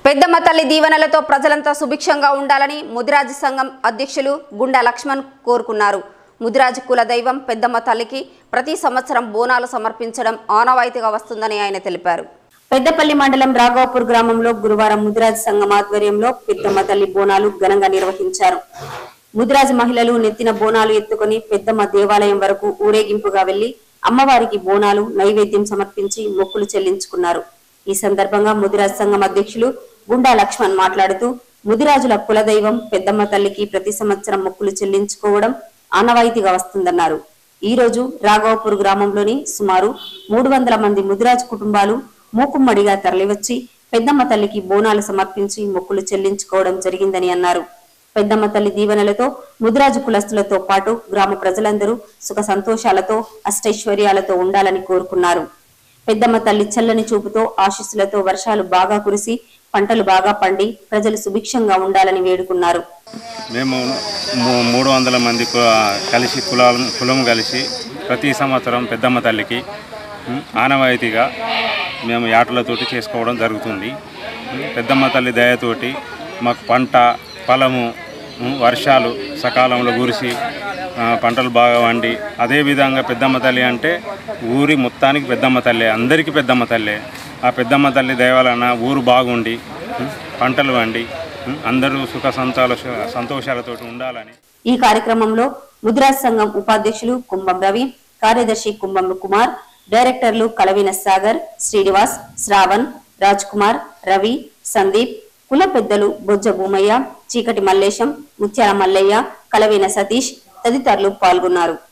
పెద్దమ్మ తల్లి దీవెనలతో ప్రజలంతా సుభిక్షంగా ఉండాలని ముదిరాజు సంఘం అధ్యక్షులు గుండా లక్ష్మణ్ కోరుకున్నారు ముదిరాజు కుల దైవం పెద్దమ్మ తల్లికి ప్రతి సంవత్సరం బోనాలు సమర్పించడం ఆనవాయితీగా వస్తుందని ఆయన తెలిపారు పెద్దపల్లి మండలం రాఘవపూర్ గ్రామంలో గురువారం ముదిరాజు సంఘం ఆధ్వర్యంలో పెద్దమ్మ తల్లి బోనాలు ఘనంగా నిర్వహించారు ముదిరాజు మహిళలు నెత్తిన బోనాలు ఎత్తుకొని పెద్దమ్మ దేవాలయం వరకు ఊరేగింపుగా వెళ్లి అమ్మవారికి బోనాలు నైవేద్యం సమర్పించి మొక్కులు చెల్లించుకున్నారు ఈ సందర్భంగా ముదిరాజు సంఘం అధ్యక్షులు గుండా లక్ష్మణ్ మాట్లాడుతూ ముదిరాజుల కులదైవం పెద్దమ్మ తల్లికి ప్రతి సంవత్సరం మొక్కులు చెల్లించుకోవడం ఆనవాయితీగా వస్తుందన్నారు ఈ రోజు రాఘవపూర్ గ్రామంలోని సుమారు మూడు వందల మంది ముదిరాజు కుటుంబాలు మూకుమ్మడిగా తరలివచ్చి పెద్దమ్మ తల్లికి బోనాలు సమర్పించి మొక్కులు చెల్లించుకోవడం జరిగిందని అన్నారు పెద్దమ్మ తల్లి దీవెనలతో ముదిరాజు కులస్తులతో పాటు గ్రామ ప్రజలందరూ సుఖ సంతోషాలతో అష్టైశ్వర్యాలతో ఉండాలని కోరుకున్నారు పెద్దమ్మ తల్లి చల్లని చూపుతో ఆశీస్సులతో వర్షాలు బాగా కురిసి పంటలు బాగా పండి ప్రజలు సుభిక్షంగా ఉండాలని వేడుకున్నారు మేము మూ- మూడు వందల మంది కు- కలిసి కులాలు కులం కలిసి ప్రతి సంవత్సరం పెద్దమ్మ తల్లికి ఉమ్, ఆనవాయితీగా మేము యాటలతోటి చేసుకోవడం జరుగుతుంది ఉమ్, పెద్దమ్మ తల్లి దయతోటి మాకు పంట పొలము ఉమ్, వర్షాలు సకాలంలో కురిసి ఆ, పంటలు బాగా వండి అదేవిధంగా పెద్దమ్మ తల్లి అంటే ఊరి మొత్తానికి పెద్దమ్మ తల్లి అందరికీ పెద్దమ్మ తల్లే ఆ పెద్దమ్మ తల్లి దయ వలన ఊరు బాగుండి ఉమ్, పంటలు వండి ఉమ్, అందరూ సుఖ సంతాల సంతోషాలతోటి ఉండాలని ఈ కార్యక్రమంలో ముద్రాజ్ సంఘం ఉపాధ్యక్షులు కుంభం రవి కార్యదర్శి కుంభం కుమార్ డైరెక్టర్లు కలవిన సాగర్ శ్రీనివాస్ శ్రావణ్ రాజ్ కుమార్ రవి సందీప్ కుల పెద్దలు బొజ్జ భూమయ్య చీకటి మల్లేశం ముత్యాల మల్లయ్య కలవిన సతీష్ తదితరులు పాల్గొన్నారు